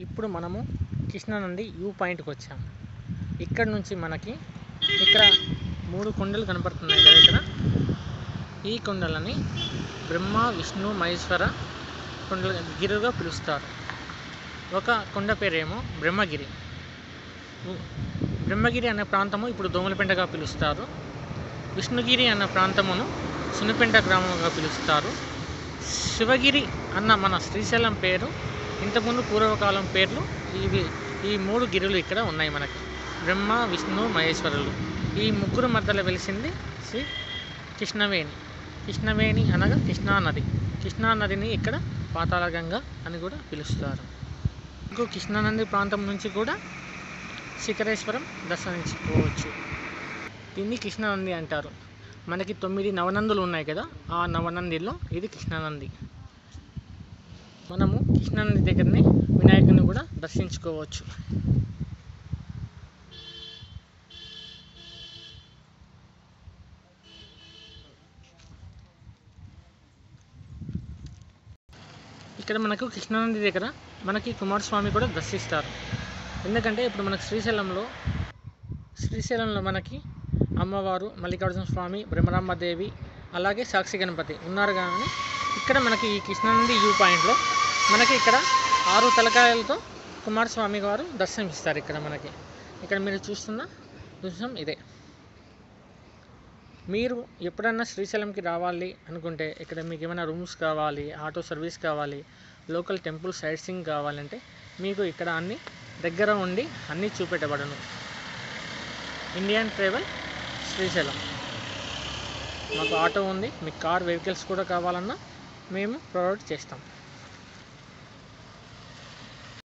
ఇప్పుడు మనము కృష్ణా నుండి యూ పాయింట్కి వచ్చాము ఇక్కడ నుంచి మనకి ఇక్కడ మూడు కొండలు కనపడుతున్నాయి కదా ఇక్కడ ఈ కొండలని బ్రహ్మ విష్ణు మహేశ్వర కొండల గిరుగా పిలుస్తారు ఒక కొండ పేరేమో బ్రహ్మగిరి ఉ- బ్రహ్మగిరి అనే ప్రాంతము ఇప్పుడు దోమలపెంటగా పిలుస్తారు విష్ణుగిరి అన్న ప్రాంతమును సునిపెంట గ్రామంగా పిలుస్తారు శివగిరి అన్న మన శ్రీశైలం పేరు ఇంతకుముందు పూర్వకాలం పేర్లు ఇవి ఈ మూడు గిరులు ఇక్కడ ఉన్నాయి మనకి బ్రహ్మ విష్ణు మహేశ్వరులు ఈ ముగ్గురు మధ్యలో వెలిసింది శ్రీ కృష్ణవేణి కృష్ణవేణి అనగా కృష్ణా నది కృష్ణా నదిని ఇక్కడ పాతాళగంగ అని కూడా పిలుస్తారు ఇంకో కృష్ణానది ప్రాంతం నుంచి కూడా శిఖరేశ్వరం దర్శించుకోవచ్చు దీన్ని కృష్ణానంది అంటారు మనకి తొమ్మిది నవనందులు ఉన్నాయి కదా ఆ నవనందిలో ఇది కృష్ణానంది మనము కృష్ణానంది దగ్గరనే వినాయకుని కూడా దర్శించుకోవచ్చు ఇక్కడ మనకు కృష్ణానంది దగ్గర మనకి కుమారస్వామి కూడా దర్శిస్తారు ఎందుకంటే ఇప్పుడు మనకు శ్రీశైలంలో శ్రీశైలంలో మనకి అమ్మవారు మల్లికార్జున స్వామి బ్రహ్మరాంబదేవి అలాగే సాక్షి గణపతి ఉన్నారు కానీ ఇక్కడ మనకి ఈ కృష్ణానంది వ్యూ పాయింట్లో మనకి ఇక్కడ ఆరు తలకాయలతో కుమారస్వామి గారు దర్శనమిస్తారు ఇక్కడ మనకి ఇక్కడ మీరు చూస్తున్న దృశ్యం ఇదే మీరు ఎప్పుడన్నా శ్రీశైలంకి రావాలి అనుకుంటే ఇక్కడ మీకు ఏమైనా రూమ్స్ కావాలి ఆటో సర్వీస్ కావాలి లోకల్ టెంపుల్ సైట్ సీయింగ్ కావాలంటే మీకు ఇక్కడ అన్ని దగ్గర ఉండి అన్నీ చూపెట్టబడను ఇండియన్ ట్రావెల్ శ్రీశైలం మాకు ఆటో ఉంది మీకు కార్ వెహికల్స్ కూడా కావాలన్నా మేము ప్రొవైడ్ చేస్తాం